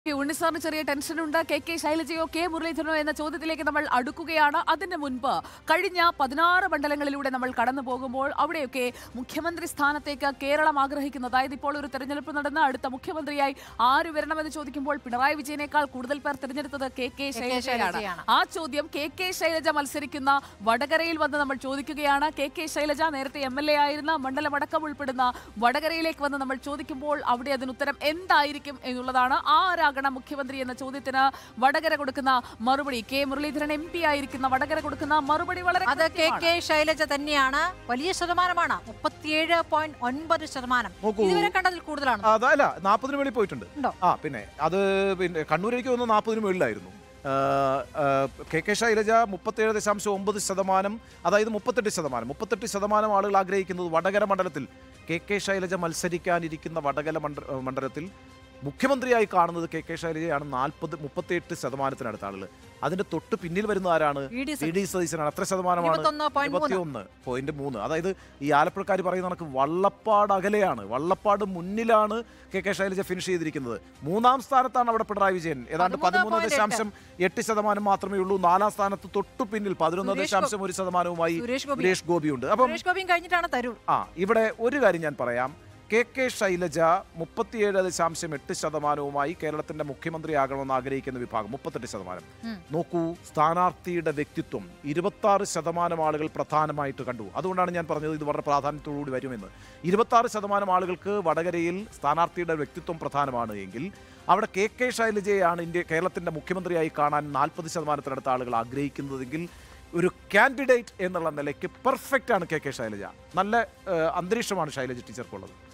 K ഉണ്ണിസാറിന് ചെറിയ ടെൻഷനുണ്ട് കെ കെ ശൈലജയോ കെ മുരളീധരനോ എന്ന ചോദ്യത്തിലേക്ക് നമ്മൾ അടുക്കുകയാണ് അതിന് മുൻപ് കഴിഞ്ഞ പതിനാറ് മണ്ഡലങ്ങളിലൂടെ നമ്മൾ കടന്നു പോകുമ്പോൾ അവിടെയൊക്കെ മുഖ്യമന്ത്രി സ്ഥാനത്തേക്ക് കേരളം ആഗ്രഹിക്കുന്നു അതായത് ഇപ്പോൾ ഒരു തെരഞ്ഞെടുപ്പ് നടന്ന് അടുത്ത മുഖ്യമന്ത്രിയായി ആര് വരണമെന്ന് ചോദിക്കുമ്പോൾ പിണറായി വിജയനേക്കാൾ കൂടുതൽ പേർ തിരഞ്ഞെടുത്തത് കെ കെ ശൈലജയാണ് ശൈലജയാണ്. ആ ചോദ്യം കെ കെ ശൈലജ മത്സരിക്കുന്ന വടകരയിൽ വന്ന് നമ്മൾ ചോദിക്കുകയാണ് കെ കെ ശൈലജ നേരത്തെ എം എൽ എ ആയിരുന്ന മണ്ഡലമടക്കം ഉൾപ്പെടുന്ന വടകരയിലേക്ക് വന്ന് നമ്മൾ ചോദിക്കുമ്പോൾ അവിടെ അതിന് ഉത്തരം എന്തായിരിക്കും എന്നുള്ളതാണ് ആരാകണം മുഖ്യമന്ത്രി എന്ന ചോദ്യത്തിന് വടകര കൊടുക്കുന്ന മറുപടി കെ മുരളീധരൻ എം പി ആയിരിക്കുന്ന വടകര കൊടുക്കുന്ന മറുപടി വളരെ അത് കെ കൃത്യമാണ്. കെ ശൈലജ തന്നെയാണ് വലിയ ശതമാനമാണ് മുപ്പത്തിയേഴ് പോയിന്റ് ഒൻപത് ശതമാനം നോക്കൂ. ഇതുവരെ കണ്ടതിൽ കൂടുതലാണ് അതല്ല നാൽപ്പതിന് മേളിൽ പോയിട്ടുണ്ട് ഉണ്ടോ? ആ പിന്നെ അത് പിന്നെ കണ്ണൂരേക്ക് വന്ന് നാൽപ്പതിന് മേളിലായിരുന്നു ആ, ആ, കെ കെ ശൈലജ മുപ്പത്തേഴ് ദശാംശം ഒമ്പത് ശതമാനം അതായത് മുപ്പത്തെട്ട് ശതമാനം മുപ്പത്തെട്ട് ശതമാനം ആളുകൾ ആഗ്രഹിക്കുന്നത് വടകര മണ്ഡലത്തിൽ കെ കെ ശൈലജ മത്സരിക്കാനിരിക്കുന്ന വടകര മണ്ഡ മുഖ്യമന്ത്രിയായി മുഖ്യമന്ത്രിയായി കാണുന്നത് കെ കെ ശൈലജയാണ് നാൽപ്പത് മുപ്പത്തിയെട്ട് ശതമാനത്തിനടുത്ത ആളുകൾ അതിന്റെ തൊട്ട് പിന്നിൽ വരുന്ന ആരാണ് വി ഡി ഇ ഡി സതീശനാണ് എത്ര ശതമാനമാണ് ഇരുപത്തൊന്ന് പോയിന്റ് മൂന്ന് ഇരുപത്തിയൊന്ന് പോയിന്റ് മൂന്ന് അതായത് ഈ ആലപ്പുഴക്കാർ പറയുന്ന കണക്ക് വള്ളപ്പാട് അകലെയാണ് വള്ളപ്പാട് മുന്നിലാണ് കെ കെ ശൈലജ ഫിനിഷ് ചെയ്തിരിക്കുന്നത് മൂന്നാം സ്ഥാനത്താണ് അവിടെ പിണറായി വിജയൻ ഏതാണ്ട് പതിമൂന്ന് പതിമൂന്ന് point ദശാംശം എട്ട് ശതമാനം മാത്രമേ ഉള്ളൂ നാലാം സ്ഥാനത്ത് തൊട്ടു പിന്നിൽ പതിനൊന്ന് സുരേഷ് ദശാംശം ഒരു ശതമാനവുമായി സുരേഷ് ഗോപി സുരേഷ് ഗോപിയുണ്ട് അപ്പം സുരേഷ് ഗോപിയും കഴിഞ്ഞിട്ടാണ് തരൂർ ആ ഇവിടെ ഒരു കാര്യം ഞാൻ പറയാം കെ കെ ശൈലജ മുപ്പത്തിയേഴ് ദശാംശം എട്ട് ശതമാനവുമായി കേരളത്തിന്റെ മുഖ്യമന്ത്രിയാകണമെന്ന് ആഗ്രഹിക്കുന്ന വിഭാഗം മുപ്പത്തെട്ട് ശതമാനം ഉം. നോക്കൂ സ്ഥാനാർത്ഥിയുടെ വ്യക്തിത്വം ഇരുപത്തി ആറ് ശതമാനം ആളുകൾ പ്രധാനമായിട്ട് കണ്ടു അതുകൊണ്ടാണ് ഞാൻ പറഞ്ഞത് ഇത് വളരെ പ്രാധാന്യത്തോടുകൂടി വരുമെന്ന് ഇരുപത്തി ആറ് ശതമാനം ആളുകൾക്ക് വടകരയിൽ സ്ഥാനാർത്ഥിയുടെ വ്യക്തിത്വം പ്രധാനമാണ് എങ്കിൽ അവിടെ കെ കെ ശൈലജയാണ് ഇന്ത്യ കേരളത്തിന്റെ മുഖ്യമന്ത്രിയായി കാണാൻ നാൽപ്പത് ശതമാനത്തിനടുത്ത ആളുകൾ ആഗ്രഹിക്കുന്നതെങ്കിൽ ഒരു കാൻഡിഡേറ്റ് എന്നുള്ള നിലയ്ക്ക് പെർഫെക്റ്റ് ആണ് കെ കെ ശൈലജ നല്ല ഏഹ്, അന്തരീക്ഷമാണ് ശൈലജ ടീച്ചർക്കുള്ളത്